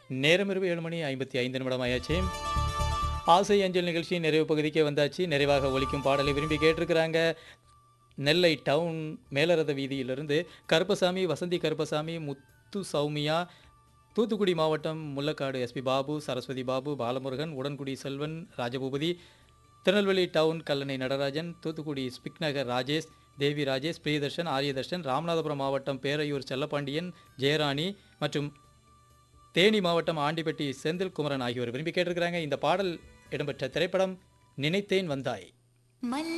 நேரம் இரவு ஏழு மணி ஐம்பத்தி ஐந்து நிமிடம் ஆயாச்சு ஆசை அஞ்சல் நிகழ்ச்சி நிறைவு பகுதிக்கே வந்தாச்சு நிறைவாக ஒலிக்கும் பாடலை விரும்பி கேட்டிருக்கிறாங்க நெல்லை டவுன் மேலரத வீதியிலிருந்து கருப்பசாமி வசந்தி கருப்பசாமி முத்து சௌமியா தூத்துக்குடி மாவட்டம் Mullakkadu SP Babu Saraswathi Babu Balamurugan Udangudi Selvan Rajaboopathy Tirunelveli town Kallanai Natarajan Thoothukudi SPIC Nagar Rajesh Devi Rajesh Priyadarshan Aryadarshan Ramanathapuram மாவட்டம் பேரையூர் செல்லப்பாண்டியன் ஜெயராணி மற்றும் தேனி மாவட்டம் ஆண்டிப்பட்டி செந்தில் குமரன் ஆகியோர் விரும்பி கேட்டிருக்கிறாங்க இந்த பாடல் இடம்பெற்ற திரைப்படம் நினைத்தேன் வந்தாய்